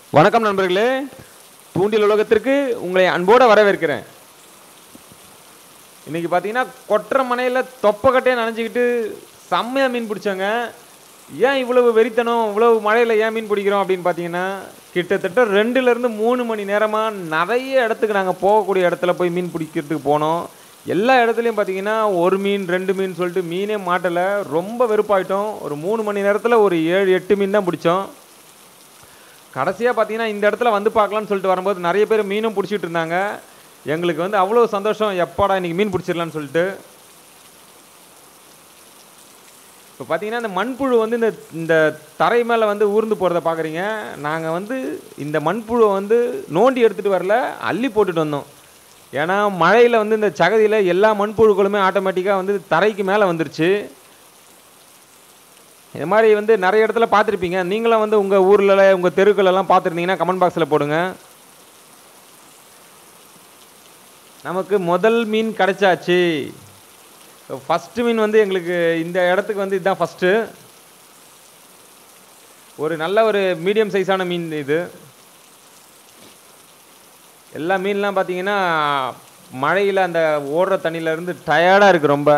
வணக்கம் நண்பர்களே தூண்டில் உலகத்திற்கு உங்களை அன்போடு வரவேற்கிறேன் இன்னைக்கு பார்த்தீங்கன்னா கொற்ற மனையில் தொப்பக்கட்டையை நனைஞ்சிக்கிட்டு செம்மையாக மீன் பிடிச்சாங்க ஏன் இவ்வளவு வெறித்தனம் இவ்வளவு மழையில் ஏன் மீன் பிடிக்கிறோம் அப்படின்னு பார்த்தீங்கன்னா கிட்டத்தட்ட ரெண்டுலேருந்து மூணு மணி நேரமாக நிறைய இடத்துக்கு நாங்கள் போகக்கூடிய இடத்துல போய் மீன் பிடிக்கிறதுக்கு போனோம் எல்லா இடத்துலையும் பார்த்தீங்கன்னா ஒரு மீன் ரெண்டு மீன் சொல்லிட்டு மீனே மாட்டலை ரொம்ப வெறுப்பாயிட்டோம் ஒரு மூணு மணி நேரத்தில் ஒரு ஏழு எட்டு மீன் தான் பிடிச்சோம் கடைசியாக பார்த்தீங்கன்னா இந்த இடத்துல வந்து பார்க்கலாம்னு சொல்லிட்டு வரும்போது நிறைய பேர் மீனும் பிடிச்சிட்டு இருந்தாங்க எங்களுக்கு வந்து அவ்வளோ சந்தோஷம் எப்பாடா இன்னைக்கு மீன் பிடிச்சிடலான்னு சொல்லிட்டு இப்போ பார்த்தீங்கன்னா இந்த மண்புழு வந்து இந்த இந்த தரை மேலே வந்து ஊர்ந்து போகிறத பார்க்குறீங்க நாங்கள் வந்து இந்த மண்புழுவை வந்து நோண்டி எடுத்துகிட்டு வரல அள்ளி போட்டுட்டு வந்தோம் ஏன்னா மழையில் வந்து இந்த சகதியில் எல்லா மண்புழுக்களுமே ஆட்டோமேட்டிக்காக வந்து தரைக்கு மேலே வந்துருச்சு இந்த மாதிரி வந்து நிறைய இடத்துல பார்த்துருப்பீங்க நீங்களும் வந்து உங்கள் ஊரில் உங்கள் தெருக்களெல்லாம் பார்த்துருந்தீங்கன்னா கமெண்ட் பாக்ஸில் போடுங்க நமக்கு முதல் மீன் கிடைச்சாச்சு ஃபஸ்ட்டு மீன் வந்து எங்களுக்கு இந்த இடத்துக்கு வந்து இதுதான் ஃபஸ்ட்டு ஒரு நல்ல ஒரு மீடியம் சைஸான மீன் இது எல்லா மீன்லாம் பார்த்தீங்கன்னா மழையில் அந்த ஓடுற தண்ணியிலேருந்து டயர்டாக இருக்குது ரொம்ப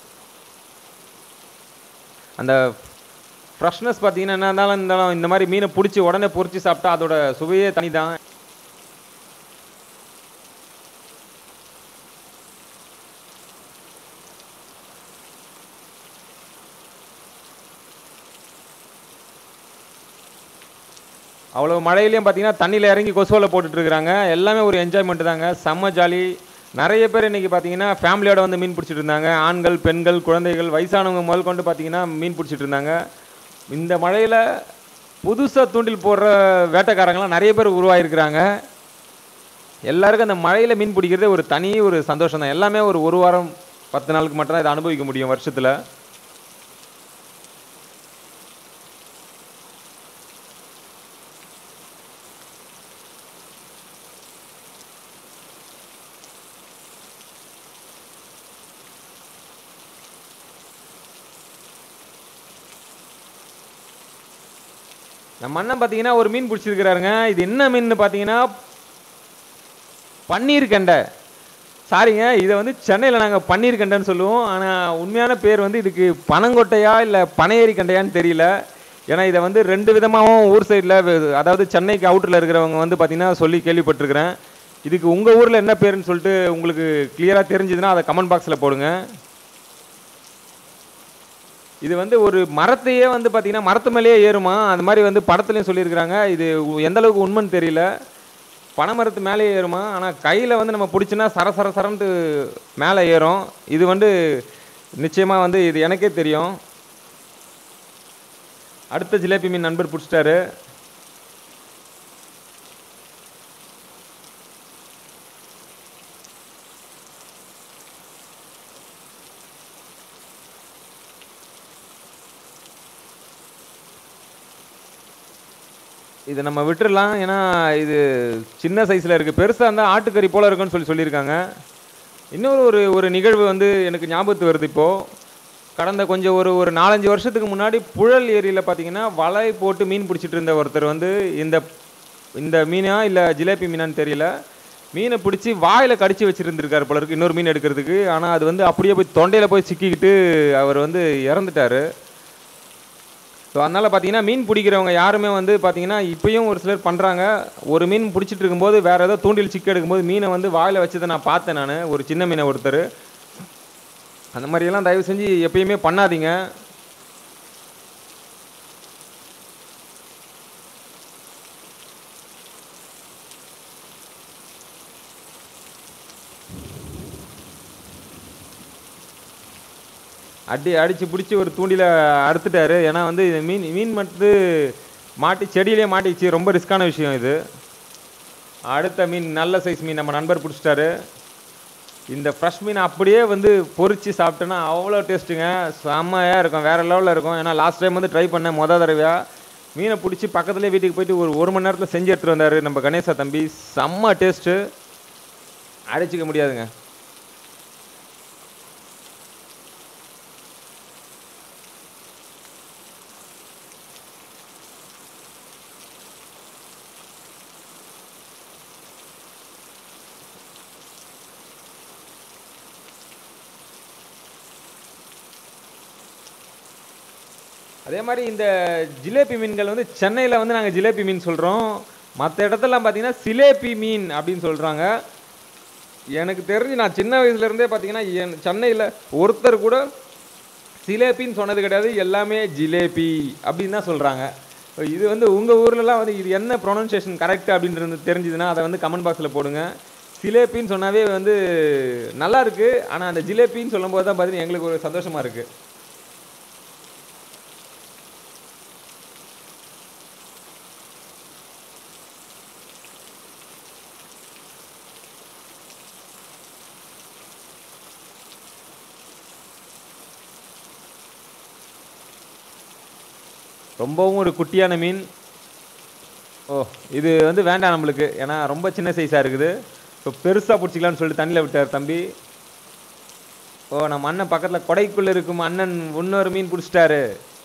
அந்த ஃப்ரெஷ்னஸ் பார்த்தீங்கன்னா என்ன இருந்தாலும் இருந்தாலும் இந்த மாதிரி மீனை பிடிச்சி உடனே பொரிச்சு சாப்பிட்டா அதோட சுவையே தனி தான் அவ்வளோ மழையிலையும் பார்த்தீங்கன்னா தண்ணியில் இறங்கி கொசுவலை போட்டுட்டு இருக்கிறாங்க எல்லாமே ஒரு என்ஜாய்மெண்ட் தாங்க செம்ம ஜாலி நிறைய பேர் இன்றைக்கி பார்த்தீங்கன்னா ஃபேமிலியோட வந்து மீன் பிடிச்சிட்டு இருந்தாங்க ஆண்கள் பெண்கள் குழந்தைகள் வயசானவங்க முதல் கொண்டு பார்த்தீங்கன்னா மீன் பிடிச்சிட்டு இருந்தாங்க இந்த மழையில் புதுசாக தூண்டில் போடுற வேட்டைக்காரங்களாம் நிறைய பேர் உருவாகிருக்கிறாங்க எல்லாருக்கும் அந்த மழையில் மீன் பிடிக்கிறதே ஒரு தனி ஒரு சந்தோஷம் தான் எல்லாமே ஒரு ஒரு வாரம் பத்து நாளுக்கு மட்டும் தான் இதை அனுபவிக்க முடியும் வருஷத்தில் நம்ம அண்ணன் பார்த்தீங்கன்னா ஒரு மீன் பிடிச்சிருக்கிறாருங்க இது என்ன மீன் பார்த்தீங்கன்னா பன்னீர் கண்டை சாரிங்க இதை வந்து சென்னையில் நாங்கள் பன்னீர் கண்டைன்னு சொல்லுவோம் ஆனால் உண்மையான பேர் வந்து இதுக்கு பனங்கொட்டையா இல்லை பனையேரி கண்டையான்னு தெரியல ஏன்னா இதை வந்து ரெண்டு விதமாகவும் ஊர் சைடில் அதாவது சென்னைக்கு அவுட்டரில் இருக்கிறவங்க வந்து பார்த்தீங்கன்னா சொல்லி கேள்விப்பட்டிருக்கிறேன் இதுக்கு உங்கள் ஊரில் என்ன பேருன்னு சொல்லிட்டு உங்களுக்கு கிளியராக தெரிஞ்சதுன்னா அதை கமெண்ட் பாக்ஸில் போடுங்க இது வந்து ஒரு மரத்தையே வந்து பார்த்தீங்கன்னா மரத்து மேலேயே ஏறுமா அந்த மாதிரி வந்து படத்துலையும் சொல்லியிருக்கிறாங்க இது உ- எந்த அளவுக்கு உண்மைன்னு தெரியல பனைமரத்து மேலே ஏறுமா ஆனால் கையில் வந்து நம்ம பிடிச்சினா சர சர சரன்ட்டு மேலே ஏறும் இது வந்து நிச்சயமாக வந்து இது எனக்கே தெரியும் அடுத்த ஜிலேபி மீன் நண்பர் பிடிச்சிட்டாரு இது நம்ம விட்டுறலாம் ஏன்னா இது சின்ன சைஸில் இருக்குது பெருசாக இருந்தால் ஆட்டுக்கறி போல இருக்குன்னு சொல்லி சொல்லியிருக்காங்க இன்னொரு ஒரு ஒரு நிகழ்வு வந்து எனக்கு ஞாபகத்து வருது இப்போது கடந்த கொஞ்சம் ஒரு ஒரு நாலஞ்சு வருஷத்துக்கு முன்னாடி புழல் ஏரியில் பார்த்தீங்கன்னா வலை போட்டு மீன் பிடிச்சிட்டு இருந்த ஒருத்தர் வந்து இந்த இந்த மீனா இல்லை ஜிலேபி மீனான்னு தெரியல மீனை பிடிச்சி வாயில் கடிச்சு வச்சுருந்துருக்காரு போல இருக்கு இன்னொரு மீன் எடுக்கிறதுக்கு ஆனால் அது வந்து அப்படியே போய் தொண்டையில் போய் சிக்கிக்கிட்டு அவர் வந்து இறந்துட்டாரு ஸோ அதனால் பார்த்தீங்கன்னா மீன் பிடிக்கிறவங்க யாருமே வந்து பார்த்தீங்கன்னா இப்பயும் ஒரு சிலர் பண்ணுறாங்க ஒரு மீன் பிடிச்சிட்டு இருக்கும்போது வேறு ஏதோ தூண்டில் சிக்க எடுக்கும்போது மீனை வந்து வாயில் வச்சதை நான் பார்த்தேன் நான் ஒரு சின்ன மீனை ஒருத்தர் அந்த மாதிரியெல்லாம் தயவு செஞ்சு எப்பயுமே பண்ணாதீங்க அடி அடித்து பிடிச்சி ஒரு தூண்டில அறுத்துட்டாரு ஏன்னா வந்து இது மீன் மீன் மட்டும் மாட்டி செடியிலே மாட்டிச்சு ரொம்ப ரிஸ்க்கான விஷயம் இது அடுத்த மீன் நல்ல சைஸ் மீன் நம்ம நண்பர் பிடிச்சிட்டாரு இந்த ஃப்ரெஷ் மீன் அப்படியே வந்து பொரிச்சு சாப்பிட்டோன்னா அவ்வளோ டேஸ்ட்டுங்க செம்மையாக இருக்கும் வேறு லெவலில் இருக்கும் ஏன்னா லாஸ்ட் டைம் வந்து ட்ரை பண்ணேன் மொதல் தடவையாக மீனை பிடிச்சி பக்கத்துலேயே வீட்டுக்கு போயிட்டு ஒரு ஒரு மணி நேரத்தில் செஞ்சு எடுத்துகிட்டு வந்தார் நம்ம கணேசா தம்பி செம்ம டேஸ்ட்டு அடிச்சிக்க முடியாதுங்க அதே மாதிரி இந்த ஜிலேபி மீன்கள் வந்து சென்னையில் வந்து நாங்கள் ஜிலேபி மீன் சொல்கிறோம் மற்ற இடத்துலலாம் பார்த்தீங்கன்னா சிலேபி மீன் அப்படின்னு சொல்கிறாங்க எனக்கு தெரிஞ்சு நான் சின்ன வயசுல இருந்தே பார்த்தீங்கன்னா என் சென்னையில் ஒருத்தர் கூட சிலேபின்னு சொன்னது கிடையாது எல்லாமே ஜிலேபி அப்படின்னு தான் சொல்கிறாங்க இது வந்து உங்கள் ஊர்லலாம் வந்து இது என்ன ப்ரொனன்சியேஷன் கரெக்ட் அப்படின்றது தெரிஞ்சுதுன்னா அதை வந்து கமெண்ட் பாக்ஸில் போடுங்க சிலேபின்னு சொன்னாவே வந்து நல்லா இருக்கு ஆனால் அந்த ஜிலேபின்னு சொல்லும்போது தான் பார்த்தீங்கன்னா எங்களுக்கு ஒரு சந்தோஷமாக இருக்குது ரொம்பவும் ஒரு குட்டியான மீன் ஓ இது வந்து வேண்டாம் நம்மளுக்கு ஏன்னா ரொம்ப சின்ன சைஸாக இருக்குது இப்போ பெருசாக பிடிச்சிக்கலாம்னு சொல்லிட்டு தண்ணியில் விட்டார் தம்பி ஓ நம்ம அண்ணன் பக்கத்தில் கொடைக்குள்ளே இருக்கும் அண்ணன் இன்னொரு மீன் பிடிச்சிட்டாரு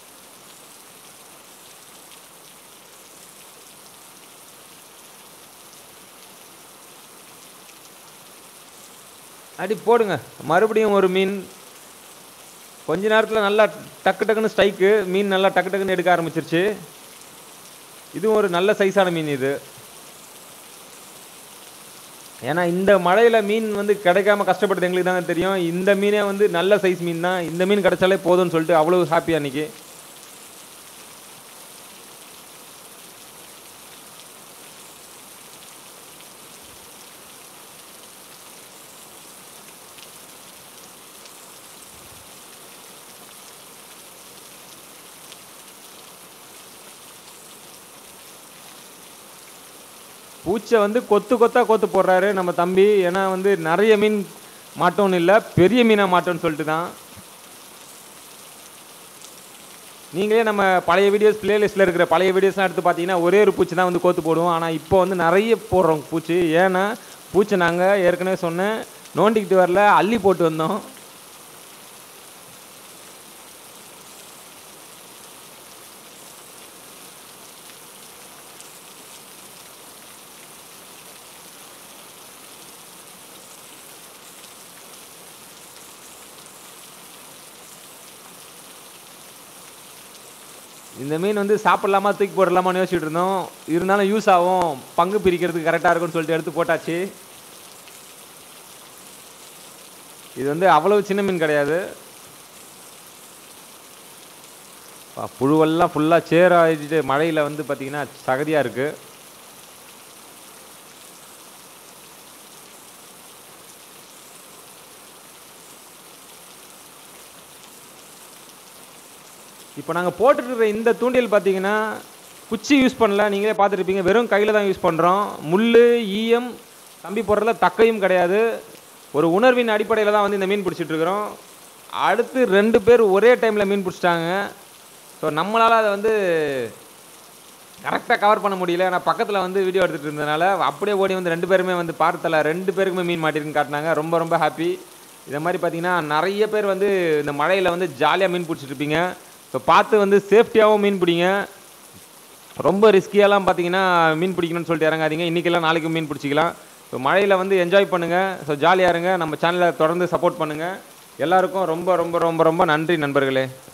அடி போடுங்க மறுபடியும் ஒரு மீன் கொஞ்ச நேரத்தில் நல்லா டக்கு டக்குன்னு ஸ்ட்ரைக்கு மீன் நல்லா டக்கு டக்குன்னு எடுக்க ஆரம்பிச்சிருச்சு இதுவும் ஒரு நல்ல சைஸான மீன் இது ஏன்னா இந்த மழையில் மீன் வந்து கிடைக்காம கஷ்டப்படுது எங்களுக்கு தாங்க தெரியும் இந்த மீனே வந்து நல்ல சைஸ் மீன் தான் இந்த மீன் கிடைச்சாலே போதும்னு சொல்லிட்டு அவ்வளோ ஹாப்பி அன்னைக்கு பூச்சை வந்து கொத்து கொத்தா கோத்து போடுறாரு நம்ம தம்பி ஏன்னா வந்து நிறைய மீன் மாட்டோன்னு இல்லை பெரிய மீனாக மாட்டோன்னு சொல்லிட்டு தான் நீங்களே நம்ம பழைய வீடியோஸ் பிளேலிஸ்ட்டில் இருக்கிற பழைய வீடியோஸ்லாம் எடுத்து பார்த்தீங்கன்னா ஒரே ஒரு பூச்சி தான் வந்து கோத்து போடுவோம் ஆனால் இப்போ வந்து நிறைய போடுறோம் பூச்சி ஏன்னா பூச்சி நாங்கள் ஏற்கனவே சொன்னேன் நோண்டிக்கிட்டு வரல அள்ளி போட்டு வந்தோம் இந்த மீன் வந்து சாப்பிடலாமா தூக்கி போடலாமான்னு யோசிச்சுட்டு இருந்தோம் இருந்தாலும் யூஸ் ஆகும் பங்கு பிரிக்கிறதுக்கு கரெக்டாக இருக்கும்னு சொல்லிட்டு எடுத்து போட்டாச்சு இது வந்து அவ்வளவு சின்ன மீன் கிடையாது பா, புழுவெல்லாம் ஃபுல்லாக சேர் ஆகிட்டு மழையில் வந்து பார்த்தீங்கன்னா சகதியாக இருக்குது இப்போ நாங்கள் போட்டுருக்கிற இந்த தூண்டில் பார்த்தீங்கன்னா குச்சி யூஸ் பண்ணல நீங்களே பார்த்துருப்பீங்க வெறும் கையில் தான் யூஸ் பண்ணுறோம் முள் ஈயம் கம்பி போடுறதுல தக்கையும் கிடையாது ஒரு உணர்வின் அடிப்படையில் தான் வந்து இந்த மீன் பிடிச்சிட்டு இருக்கிறோம் அடுத்து ரெண்டு பேர் ஒரே டைமில் மீன் பிடிச்சிட்டாங்க ஸோ நம்மளால் அதை வந்து கரெக்டாக கவர் பண்ண முடியல ஏன்னா பக்கத்தில் வந்து வீடியோ எடுத்துகிட்டு இருந்ததுனால அப்படியே ஓடி வந்து ரெண்டு பேருமே வந்து பார்த்தல ரெண்டு பேருக்குமே மீன் மாட்டிருக்குன்னு காட்டினாங்க ரொம்ப ரொம்ப ஹாப்பி இதை மாதிரி பார்த்தீங்கன்னா நிறைய பேர் வந்து இந்த மழையில் வந்து ஜாலியாக மீன் பிடிச்சிட்டு இருப்பீங்க ஸோ பார்த்து வந்து சேஃப்டியாகவும் மீன் பிடிங்க ரொம்ப ரிஸ்கியாலாம் பார்த்தீங்கன்னா மீன் பிடிக்கணும்னு சொல்லிட்டு இறங்காதீங்க இன்றைக்கெல்லாம் நாளைக்கு மீன் பிடிச்சிக்கலாம் ஸோ மழையில் வந்து என்ஜாய் பண்ணுங்கள் ஸோ ஜாலியாக இருங்க நம்ம சேனலை தொடர்ந்து சப்போர்ட் பண்ணுங்கள் எல்லாருக்கும் ரொம்ப ரொம்ப ரொம்ப ரொம்ப நன்றி நண்பர்களே